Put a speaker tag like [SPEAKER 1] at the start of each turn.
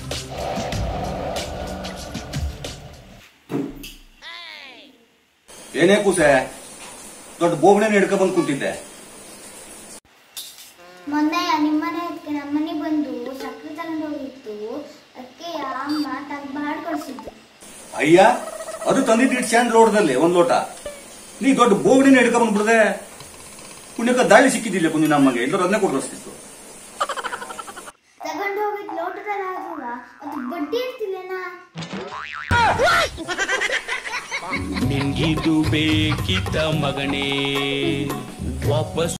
[SPEAKER 1] ಏನೇ ಕೂಸೆ ದೊಡ್ಡ ಬೋಗಣೆನ ಹಿಡ್ಕೊ ಬಂದ್ ಕುಂತಿದ್ದೆ
[SPEAKER 2] ಮೊನ್ನೆ ನಿಮ್ಮನೆ ಅದಕ್ಕೆ ನಮ್ಮನೆ ಬಂದು ಸಕ್ಕರೆ ತಗೊಂಡು ಹೋಗಿತ್ತು ಅದಕ್ಕೆ ಅಮ್ಮ ತಗ್ ಬಾಳ್ ಕೊಡ್ಸಿದ್ದು
[SPEAKER 1] ಅಯ್ಯ ಅದು ತಂದಿದ್ದು ಸ್ಟ್ಯಾಂಡ್ ರೋಡ್ದಲ್ಲಿ ಒಂದ್ ಲೋಟ ನೀ ದೊಡ್ಡ ಬೋಗಣಿನ ಹಿಡ್ಕೊ ಬಂದ್ಬಿಡ್ದೆ ಪುಣ್ಯಕ್ಕ ದಾಳಿ ಸಿಕ್ಕಿದ್ದಿಲ್ಲ ಕುಂದಿನ ನಮಗೆ ಎಲ್ಲರೂ ಅದನ್ನೇ ಕೊಡ್ರಸ್ತಿತ್ತು
[SPEAKER 2] ತಗೊಂಡು ಹೋಗಿದ್ ಲೋಟದಲ್ಲಿ ಆಗುವ ಅದು ಬಡ್ಡಿ ಇರ್ತಿಲ್ಲೇನಾ
[SPEAKER 3] ನಿನ್ಗಿದು ಬೇಕಿತ್ತ ಮಗನೇ ವಾಪಸ್